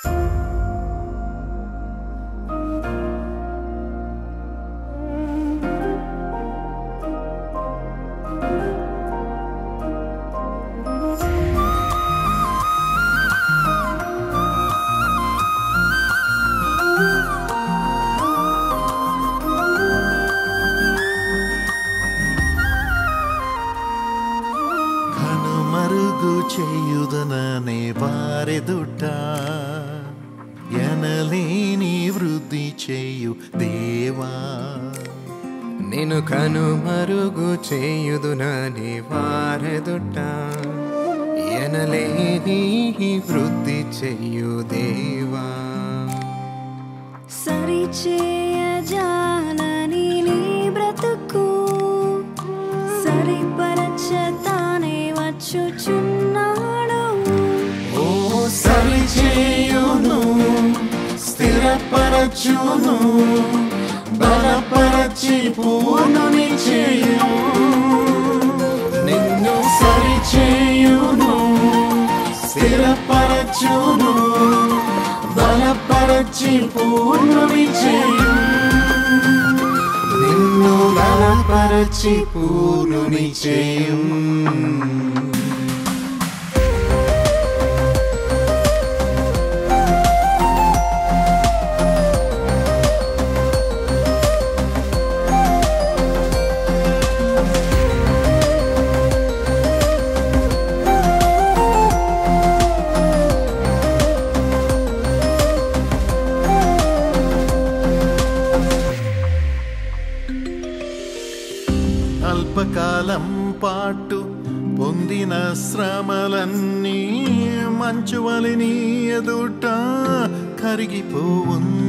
కనుమరుగు చేయుదననే వారెదుట ఎనలేని వృద్ధి చేయు దేవా నేను కనుమరుగు చేయుదునని వారెదుట ఎనలేని వృద్ధి చేయు దేవా సరిచేయజాలని నీ బ్రతుకు సరిపరచతానే వచ్చుచున్నాడు ఓ సరిచేయును స్థిరపరచును బలపరచి పూర్ణుని చేయు నిన్ను సరిచేయును స్థిరపరచును బలపరచి పూర్ణుని చేయు నిన్ను బలపరచి పూర్ణుని చేయు అల్పకాలం పాటు పొందిన శ్రమలన్నీ మంచువలిని ఎదుట కరిగిపోవున్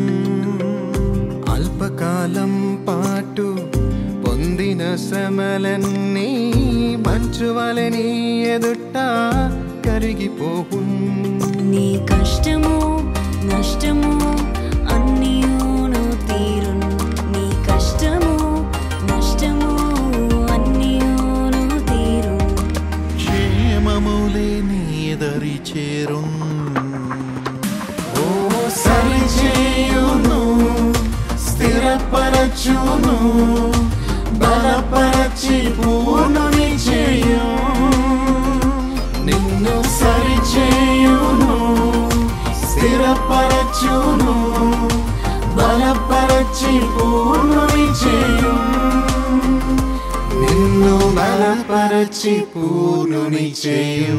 అల్పకాలం పాటు పొందిన శ్రమలన్నీ మంచువలని ఎదుట కరిగిపోవు నీ కష్టము నష్టము అన్నీయును తీరును నీ కష్టము నష్టము అన్నీయును తీరును క్షేమములే నీదరి చేరున్ ఓ సరిచేయును స్థిరపరచును బలపరచి పూర్ణుని చేయు నిన్ను సరిచేయును స్థిరపరచును బలపరచి పూర్ణుని చేయు నిన్ను బలపరచి పూర్ణుని చేయు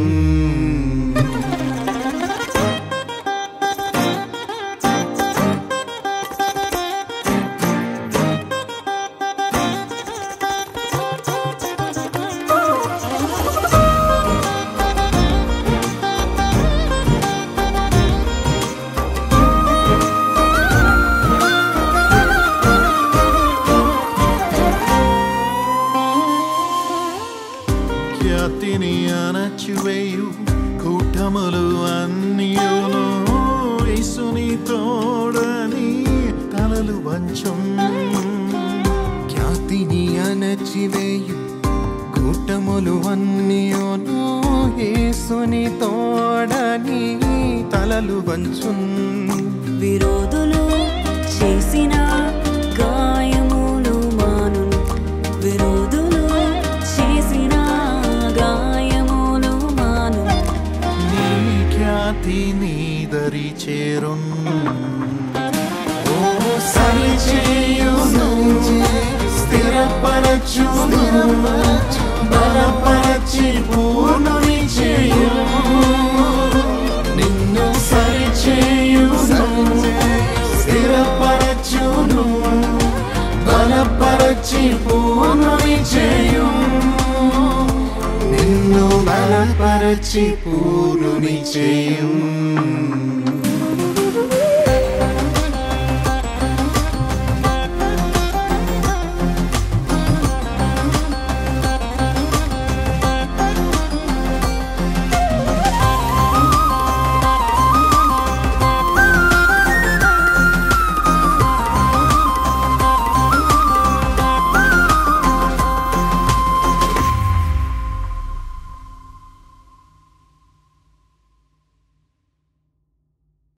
ఖ్యాతిని అణచివేయు కూటములు అన్నియును యేసుని తోడని తలలు వంచం ఖ్యాతిని అణచివేయు కూటములు అన్నియోను యేసుని తోడని తలలు వంచున్ విరోధులు చేసిన గాయములు మానును విరోధులు చేసిన గాయములు మానును నీ ఖ్యాతి నీదరి చేరున్ ఓ సరిచేయును స్థిరపరచును బలపరచి పూర్ణుని చేయు నిన్ను సరిచేయును స్థిరపరచును బలపరచి పూర్ణుని చేయు నిన్ను బలపరచి పూర్ణుని చేయు